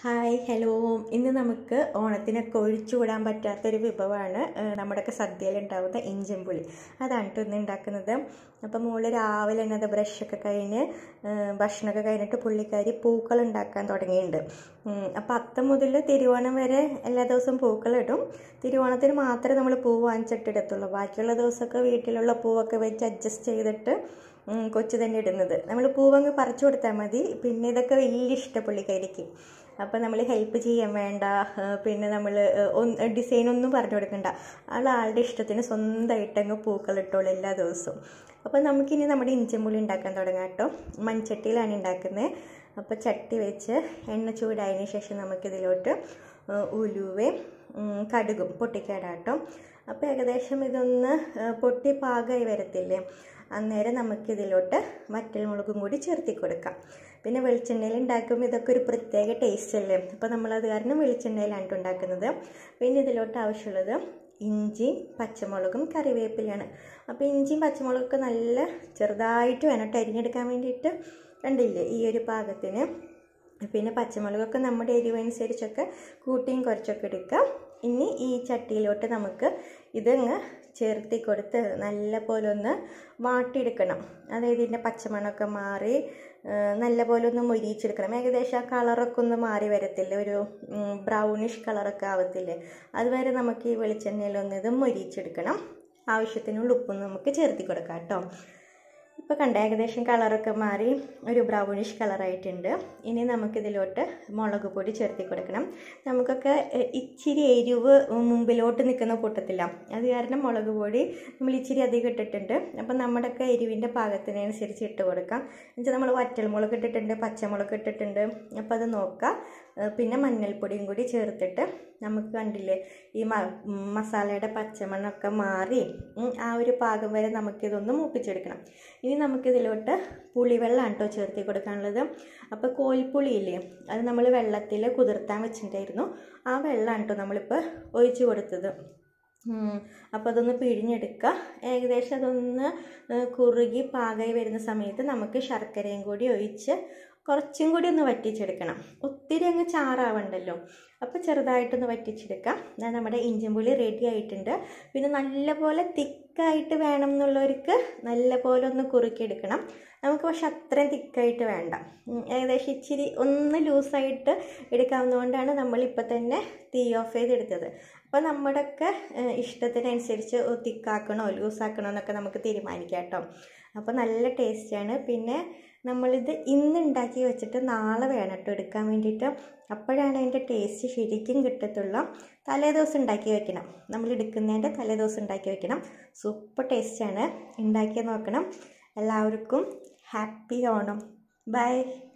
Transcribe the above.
hi hello ഇന്ന് നമുക്ക് ഓണത്തിനൊക്കെ ഒഴിച്ചുകൂടാൻ പറ്റാത്തൊരു വിഭവമാണ് ഏഹ് നമ്മുടെയൊക്കെ സദ്യയിൽ ഉണ്ടാവുന്ന ഇഞ്ചമ്പുളി അതാണ് കേട്ടോ ഇന്ന് ഉണ്ടാക്കുന്നത് അപ്പം മോള് രാവിലെ തന്നെ അത് ബ്രഷൊക്കെ കഴിഞ്ഞ് ഏഹ് ഭക്ഷണമൊക്കെ കഴിഞ്ഞിട്ട് പുള്ളിക്കാരി പൂക്കൾ ഉണ്ടാക്കാൻ തുടങ്ങിയിട്ടുണ്ട് അപ്പം അത്തം മുതൽ തിരുവോണം വരെ എല്ലാ ദിവസവും പൂക്കളിടും തിരുവോണത്തിന് മാത്രമേ നമ്മൾ പൂ വാങ്ങിച്ചിട്ടിടത്തുള്ളൂ ബാക്കിയുള്ള ദിവസമൊക്കെ വീട്ടിലുള്ള പൂവൊക്കെ വെച്ച് അഡ്ജസ്റ്റ് ചെയ്തിട്ട് ഉം, കൊച്ചു തന്നെ ഇടുന്നത് നമ്മൾ പൂവങ്ങ് പറിച്ചു കൊടുത്താൽ മതി പിന്നെ ഇതൊക്കെ വലിയ ഇഷ്ടം പുള്ളിക്കാരിക്ക് അപ്പോൾ നമ്മൾ ഹെൽപ്പ് ചെയ്യാൻ വേണ്ട ആ, പിന്നെ നമ്മൾ ഡിസൈൻ ഒന്നും പറഞ്ഞു കൊടുക്കണ്ട ആൾ ആളുടെ ഇഷ്ടത്തിന് സ്വന്തമായിട്ട് അങ്ങ് പൂക്കൾ ഇട്ടോളൂ എല്ലാ ദിവസവും അപ്പോൾ നമുക്കിനി നമ്മുടെ ഇഞ്ചിമുളി ഉണ്ടാക്കാൻ തുടങ്ങാം കേട്ടോ മൺചട്ടിയിലാണ് ഉണ്ടാക്കുന്നത് അപ്പോൾ ചട്ടി വെച്ച് എണ്ണ ചൂടായതിന് ശേഷം നമുക്കിതിലോട്ട് ആ, ഉലുവയും ഉം, കടുകും പൊട്ടിക്കാടാം കേട്ടോ അപ്പോൾ ഏകദേശം ഇതൊന്ന് ആ, പൊട്ടി പാകമായി വരത്തില്ലേ അന്നേരം നമുക്കിതിലോട്ട് വറ്റൽമുളകും കൂടി ചേർത്തി കൊടുക്കാം പിന്നെ വെളിച്ചെണ്ണയിൽ ഉണ്ടാക്കുമ്പോൾ ഇതൊക്കെ ഒരു പ്രത്യേക ടേസ്റ്റ് അല്ലേ അപ്പോൾ നമ്മളത് കാരണം വെളിച്ചെണ്ണയിലാണ് ട്ടോ ഉണ്ടാക്കുന്നത് പിന്നെ ഇതിലോട്ട് ആവശ്യമുള്ളത് ഇഞ്ചിയും പച്ചമുളകും കറിവേപ്പിലയാണ് അപ്പോൾ ഇഞ്ചിയും പച്ചമുളകൊക്കെ നല്ല ചെറുതായിട്ട് വേണം ട്ടോ അരിഞ്ഞെടുക്കാൻ വേണ്ടിയിട്ട് കണ്ടില്ലേ ഈ ഒരു പാകത്തിന് പിന്നെ പച്ചമുളകൊക്കെ നമ്മുടെ എരിവനുസരിച്ചൊക്കെ കൂട്ടിയും കുറച്ചൊക്കെ എടുക്കാം ഇനി ഈ ചട്ടിയിലോട്ട് നമുക്ക് ഇതങ്ങ് ചേർത്തി കൊടുത്ത് നല്ല പോലെ ഒന്ന് വാട്ടിയെടുക്കണം അതായത് ഇതിൻ്റെ പച്ചമണമൊക്കെ മാറി ആ, നല്ല പോലെ ഒന്ന് മൊരിയിച്ചെടുക്കണം ഏകദേശം ആ കളറൊക്കെ ഒന്ന് മാറി വരത്തില്ലേ ഒരു ബ്രൗണിഷ് കളറൊക്കെ ആവത്തില്ലേ അതുവരെ നമുക്ക് ഈ വെളിച്ചെണ്ണയിലൊന്ന് ഇത് മൊരിയിച്ചെടുക്കണം ആവശ്യത്തിനുള്ള ഉപ്പും നമുക്ക് ചേർത്തി കൊടുക്കാം കേട്ടോ ഇപ്പോൾ കണ്ട ഏകദേശം കളറൊക്കെ മാറി ഒരു ബ്രൗണിഷ് കളറായിട്ടുണ്ട് ഇനി നമുക്കിതിലോട്ട് മുളക് പൊടി ചേർത്തി കൊടുക്കണം നമുക്കൊക്കെ എ, ഇച്ചിരി എരിവ് മുമ്പിലോട്ട് നിൽക്കുന്ന കൂട്ടത്തില്ല അത് കാരണം മുളക് പൊടി നമ്മൾ ഇച്ചിരി അധികം ഇട്ടിട്ടുണ്ട് അപ്പം നമ്മുടെയൊക്കെ എരിവിൻ്റെ പാകത്തിനനുസരിച്ച് ഇട്ട് കൊടുക്കാം എന്നുവെച്ചാൽ നമ്മൾ വറ്റൽമുളക് ഇട്ടിട്ടുണ്ട് പച്ചമുളക് ഇട്ടിട്ടുണ്ട് അപ്പോൾ അത് നോക്കാം ഏ, പിന്നെ മഞ്ഞൾപ്പൊടിയും കൂടി ചേർത്തിട്ട് നമുക്ക് കണ്ടില്ലേ ഈ മ മസാലയുടെ പച്ചമണ്ണൊക്കെ മാറി ഉം, ആ ഒരു പാകം വരെ നമുക്കിതൊന്ന് മൂപ്പിച്ചെടുക്കണം ഇനി നമുക്കിതിലോട്ട് പുളിവെള്ളമാണ് കേട്ടോ ചേർത്തി കൊടുക്കാനുള്ളത് അപ്പോൾ കോൽപ്പുളിയില്ലേ അത് നമ്മൾ വെള്ളത്തിൽ കുതിർത്താൻ വെച്ചിട്ടുണ്ടായിരുന്നു ആ വെള്ളമാണ് കേട്ടോ നമ്മളിപ്പോൾ ഒഴിച്ചു കൊടുത്തത് അപ്പോൾ അതൊന്ന് പിഴിഞ്ഞെടുക്കുക ഏകദേശം അതൊന്ന് ഏ, കുറുകി പാകമായി വരുന്ന സമയത്ത് നമുക്ക് ശർക്കരയും കൂടി ഒഴിച്ച് കുറച്ചും കൂടി ഒന്ന് വറ്റിച്ചെടുക്കണം ഒത്തിരി അങ്ങ് ചാറാവണ്ടല്ലോ അപ്പോൾ ചെറുതായിട്ടൊന്ന് വറ്റിച്ചെടുക്കാം ദാ നമ്മുടെ ഇഞ്ചിമ്പുളി റെഡി ആയിട്ടുണ്ട് പിന്നെ നല്ലപോലെ തിക്കായിട്ട് വേണം എന്നുള്ളവർക്ക് നല്ലപോലെ ഒന്ന് കുറുക്കിയെടുക്കണം നമുക്ക് പക്ഷെ അത്രയും തിക്കായിട്ട് വേണ്ട ഉം, ഏകദേശം ഇച്ചിരി ഒന്ന് ലൂസായിട്ട് എടുക്കാവുന്നതുകൊണ്ടാണ് നമ്മളിപ്പോൾ തന്നെ തീ ഓഫ് ചെയ്തെടുത്തത് അപ്പോൾ നമ്മുടെയൊക്കെ ഏഹ്, ഇഷ്ടത്തിനനുസരിച്ച് തിക്കാക്കണോ ലൂസാക്കണോ എന്നൊക്കെ നമുക്ക് തീരുമാനിക്കാം കേട്ടോ അപ്പോൾ നല്ല ടേസ്റ്റാണ് പിന്നെ നമ്മളിത് ഇന്ന് ഉണ്ടാക്കി വെച്ചിട്ട് നാളെ വേണം കേട്ടോ എടുക്കാൻ വേണ്ടിയിട്ട് അപ്പോഴാണ് അതിൻ്റെ ടേസ്റ്റ് ശരിക്കും കിട്ടത്തുള്ളൂ തലേ ദിവസം ഉണ്ടാക്കി വെക്കണം നമ്മൾ എടുക്കുന്നതിൻ്റെ തലേ ദിവസം ഉണ്ടാക്കി വെക്കണം സൂപ്പർ ടേസ്റ്റാണ് ഉണ്ടാക്കി നോക്കണം എല്ലാവർക്കും ഹാപ്പി ഓണം ബൈ